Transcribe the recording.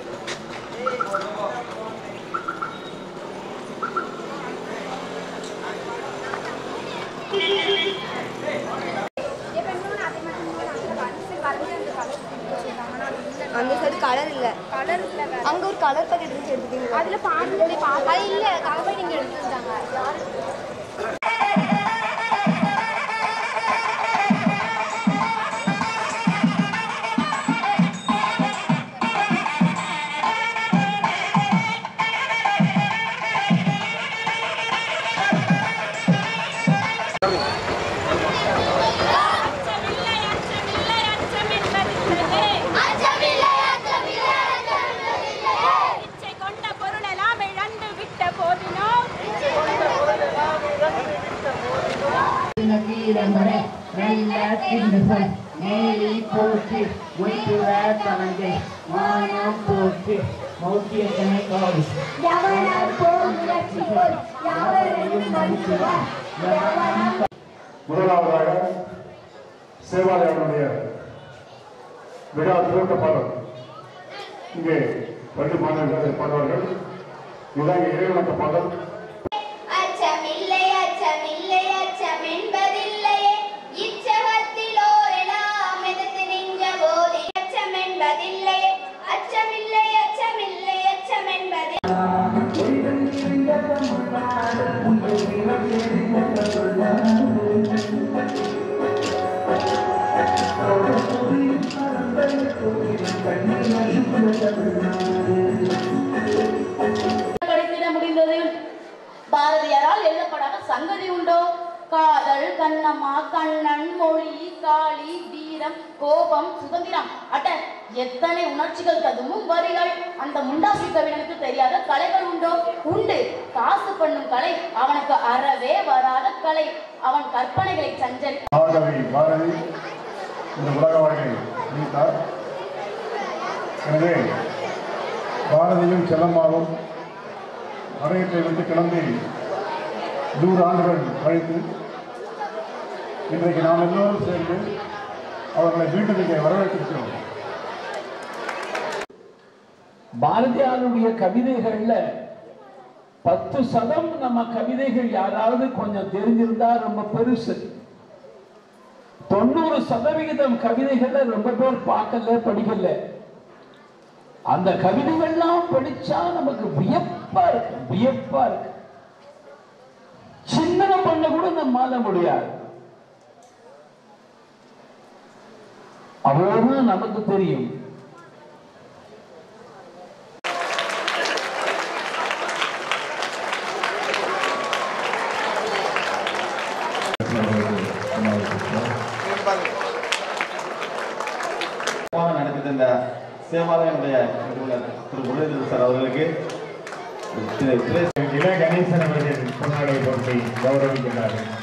அந்த side colour இல்ல colour இல்ல வேற. அங்க ஒரு கலர் பாக்கெட் இருந்துச்சு எடுத்துட்டீங்களா அதுல பாட்டு பாட்டு அது இல்ல கலவை நீங்க எடுத்து வந்தாங்க யாரு அச்சமில்லை அச்சமில்லை அச்சமென்பதில்லையே இச்சை கொண்ட பொருளெல்லாம் இழந்து விட்ட போதினோம் கீரமரே நல்ல திண்டுகள் மேலி போற்றி உய்துவ தவங்கை மானம் போற்றி மௌக்கியத்தனை காவி முதலாவதாக சேவாலயனுடைய விழா துவக்கப்படும் இங்கே பள்ளி மாணவர்கள் பாடுவார்கள் இதான் இறைவணக்க பாடல் அச்சமில்லை அச்சமில்லை அச்சம் என்பதில்லையே இச்சகத்திலோரெல்லாம் எதிர்த்து நின்ற போது அச்சம் என்பதில்லையே அச்சமில்லை அச்சமில்லை அச்சம் என்பதில்லை படித்திட முடிந்தது பாரதியாரால் எழுதப்படாத சங்கதி உண்டோ காதல் கண்ணம்மா கண்ணன் மொழி காளி வீரம் கோபம் சுதந்திரம் அட்ட எத்தனை உணர்ச்சிகள் ததும்பும் வரிகள் அந்த முண்டாசி கவிஞனுக்கு தெரியாத கலைகள் உண்டோ உண்டு காசு பண்ணும் கலை அவனுக்கு அறவே வராத கலை அவன் கற்பனைகளை சஞ்சரி ஆகவே பாரதி இந்த உலக வாழ்க்கை நீத்தார் எனவே பாரதியும் செல்லம்மாவும் அரையத்தை விட்டு கிளம்பி நூறு ஆண்டுகள் கழித்து இன்றைக்கு நாம் எல்லோரும் சேர்ந்து அவர்களை மீண்டும் இங்கே வரவேற்றிருக்கிறோம் பாரதியாருடைய கவிதைகள்ல பத்து சதம் நம்ம கவிதைகள் யாராவது கொஞ்சம் தெரிஞ்சிருந்தா ரொம்ப பெருசு தொண்ணூறு சதவிகிதம் கவிதைகள்ல ரொம்ப பேர் பார்க்கல படிக்கல அந்த கவிதைகள்லாம் படிச்சா நமக்கு வியப்பா இருக்கு வியப்பா இருக்கு சிந்தனை பண்ண கூட நம்மால முடியாது அவ்வளவுதான் நமக்கு தெரியும் சிறப்பாக நடத்திட்டு இந்த சேவாலயனுடைய நிறுவனர் திரு முரளிதரன் சார் அவர்களுக்கு திரு திரு இள கணேசன் அவர்கள் பொன்னாடை பொறுப்பை கௌரவிக்கிறார்கள்